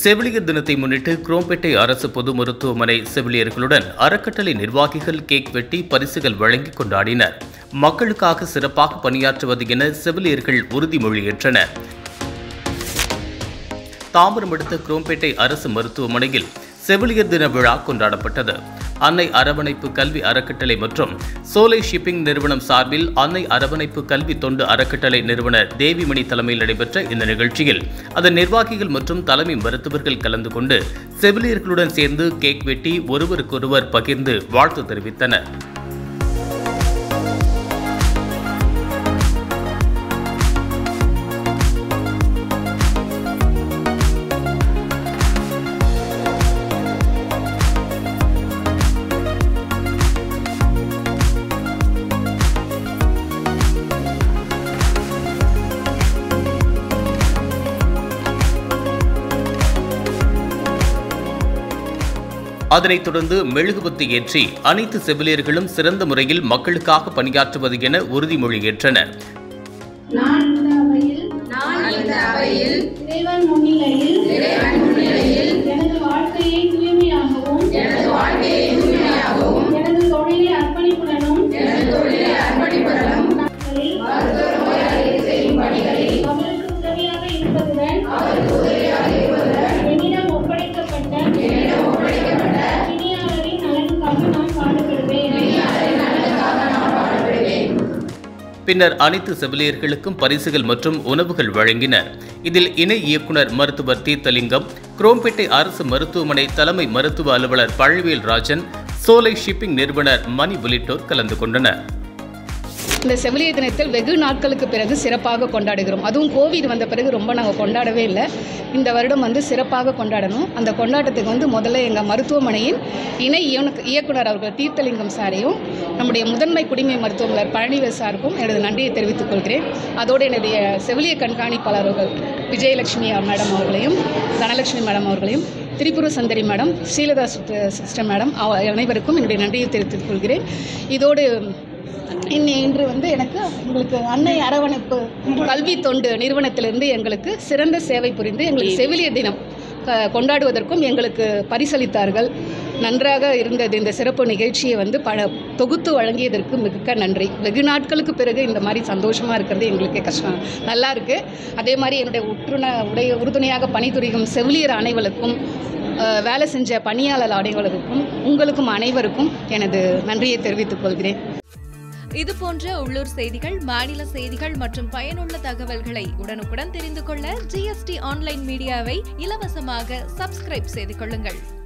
செவிலியர் தினத்தை முன்னிட்டு குரோம்பேட்டை அரசு பொது மருத்துவமனை செவிலியர்களுடன் அறக்கட்டளை நிர்வாகிகள் கேக் வெட்டி பரிசுகள் வழங்கி கொண்டாடினர் மக்களுக்காக சிறப்பாக பணியாற்றுவது என செவிலியர்கள் உறுதிமொழியேற்றனர் தாம்பரம் அடுத்த குரோம்பேட்டை அரசு மருத்துவமனையில் செவிலியர் தின விழா கொண்டாடப்பட்டது அன்னை அரவணைப்பு கல்வி அறக்கட்டளை மற்றும் சோலை ஷிப்பிங் நிறுவனம் சார்பில் அன்னை அரவணைப்பு கல்வி தொண்டு அறக்கட்டளை நிறுவனர் தேவிமணி தலைமையில் நடைபெற்ற இந்த நிகழ்ச்சியில் அதன் நிர்வாகிகள் மற்றும் தலைமை மருத்துவர்கள் கலந்து கொண்டு செவிலியர்களுடன் சேர்ந்து கேக் வெட்டி ஒருவருக்கொருவர் பகிர்ந்து வாழ்த்து தெரிவித்தனர் அதனைத் தொடர்ந்து மெழுகுபத்தி ஏற்றி அனைத்து செவிலியர்களும் சிறந்த முறையில் மக்களுக்காக பணியாற்றுவது என உறுதிமொழி ஏற்றனர் நான் இந்த அவையில் நான் இந்த அவையில் இறைவன் முன்னிலையில் இறைவன் முன்னிலையில் எனது வாழ்க்கையை தூய்மையாகவும் எனது வாழ்க்கையை தூய்மையாகவும் எனது தொழிலை அர்ப்பணிப்புடனும் எனது தொழிலை அர்ப்பணிப்புடனும் நாட்களில் மருத்துவ நோயாளிகள் செய்யும் பணிகளில் அவருக்கு உதவியாக இருப்பதுடன் அவருக்கு உதவியாக இருப்பதுடன் என்னிடம் ஒப்படைக்கப்பட்ட என்னிடம் ஒப்படைக்கப்பட்ட பிணியாளரின் நலனுக்காக நான் பாடுபடுவேன் பணியாளரின் நலனுக்காக நான் பாடுபடுவேன் பின்னர் அனைத்து செவிலியர்களுக்கும் பரிசுகள் மற்றும் உணவுகள் வழங்கினர் இதில் இணை இயக்குனர் மருத்துவர் தீர்த்தலிங்கம் குரோம்பேட்டை அரசு மருத்துவமனை தலைமை மருத்துவ அலுவலர் பழவேல் ராஜன் சோலை ஷிப்பிங் நிறுவனர் மணி உள்ளிட்டோர் கலந்து கொண்டனர் இந்த செவிலியர் தினத்தில் வெகு நாட்களுக்கு பிறகு சிறப்பாக கொண்டாடுகிறோம் அதுவும் கோவிட் வந்த பிறகு ரொம்ப நாங்கள் கொண்டாடவே இல்லை இந்த வருடம் வந்து சிறப்பாக கொண்டாடணும் அந்த கொண்டாட்டத்துக்கு வந்து முதல்ல எங்கள் மருத்துவமனையின் இணை இயக்கு- இயக்குனர் அவர்கள் தீர்த்தலிங்கம் சாரையும் நம்முடைய முதன்மை குடிமை மருத்துவமலர் பழனிவேல் சாருக்கும் எனது நன்றியை தெரிவித்துக் கொள்கிறேன் அதோடு என்னுடைய செவிலியர் கண்காணிப்பாளர் அவர்கள் விஜயலட்சுமி மேடம் அவர்களையும் தனலட்சுமி மேடம் அவர்களையும் Tripura Sundari madam Srilatha sister madam அவ- அனைவருக்கும் என்னுடைய நன்றியை தெரிவித்துக் கொள்கிறேன் இதோடு இன்னி இன்று வந்து எனக்கு உங்களுக்கு அன்னை அரவணைப்பு கல்வி தொண்டு நிறுவனத்திலிருந்து எங்களுக்கு சிறந்த சேவை புரிந்து எங்களுக்கு செவிலியர் தினம் க- கொண்டாடுவதற்கும் எங்களுக்கு பரிசளித்தார்கள் நன்றாக இருந்தது இந்த சிறப்பு நிகழ்ச்சியை வந்து பல தொகுத்து வழங்கியதற்கு மிக்க நன்றி வெகு நாட்களுக்கு பிறகு இந்த மாதிரி சந்தோஷமாக இருக்கிறது எங்களுக்கு கஷ்டம் நல்லா இருக்குது அதே மாதிரி என்னுடைய உற்றுண உடைய உறுதுணையாக பணிபுரியும் செவிலியர் அனைவருக்கும் அஹ், வேலை செஞ்ச பணியாளர் அனைவருக்கும் உங்களுக்கும் அனைவருக்கும் எனது நன்றியை தெரிவித்துக் கொள்கிறேன் இது போன்ற உள்ளூர் செய்திகள் மாநில செய்திகள் மற்றும் பயனுள்ள தகவல்களை உடனுக்குடன் தெரிந்து கொள்ள ஜிஎஸ்டி ஆன்லைன் மீடியாவை இலவசமாக சப்ஸ்கிரைப் செய்து கொள்ளுங்கள்